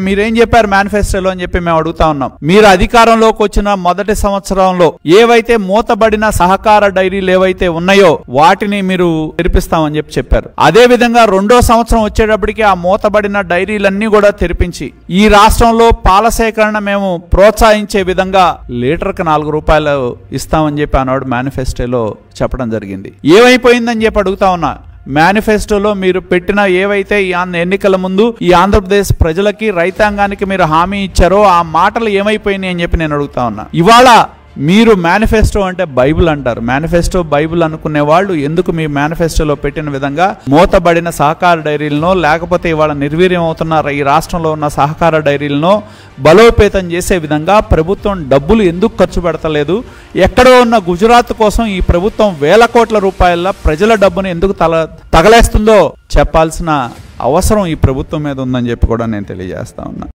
మీరేం చెప్పారు మేనిఫెస్టోలో అని చెప్పి మేము అడుగుతా ఉన్నాం మీరు అధికారంలోకి వచ్చిన మొదటి సంవత్సరంలో ఏవైతే మూతబడిన సహకార డైరీలు ఏవైతే ఉన్నాయో వాటిని మీరు తెరిపిస్తామని చెప్పి చెప్పారు అదే విధంగా రెండో సంవత్సరం వచ్చేటప్పటికి ఆ మూతబడిన డైరీలన్నీ కూడా తెరిపించి ఈ రాష్ట్రంలో పాల సేకరణ మేము ప్రోత్సహించే విధంగా లీటర్కి నాలుగు రూపాయలు ఇస్తామని చెప్పి ఆనాడు మేనిఫెస్టోలో చెప్పడం జరిగింది ఏమైపోయిందని చెప్పి అడుగుతా ఉన్నా మేనిఫెస్టోలో మీరు పెట్టిన ఏవైతే ఈ ఆంధ్ర ఎన్నికల ముందు ఈ ఆంధ్రప్రదేశ్ ప్రజలకి రైతాంగానికి మీరు హామీ ఇచ్చారో ఆ మాటలు ఏమైపోయినాయి అని చెప్పి నేను అడుగుతా ఉన్నా ఇవాళ మీరు మేనిఫెస్టో అంటే బైబిల్ అంటారు మేనిఫెస్టో బైబిల్ అనుకునే వాళ్ళు ఎందుకు మీ మేనిఫెస్టోలో పెట్టిన విధంగా మూతబడిన సహకార డైరీలను లేకపోతే ఇవాళ నిర్వీర్యం అవుతున్న ఈ రాష్ట్రంలో ఉన్న సహకార డైరీలను బలోపేతం చేసే విధంగా ప్రభుత్వం డబ్బులు ఎందుకు ఖర్చు పెడతలేదు ఎక్కడో ఉన్న గుజరాత్ కోసం ఈ ప్రభుత్వం వేల కోట్ల రూపాయల ప్రజల డబ్బును ఎందుకు తల తగలేస్తుందో చెప్పాల్సిన అవసరం ఈ ప్రభుత్వం మీద ఉందని చెప్పి కూడా నేను తెలియజేస్తా ఉన్నా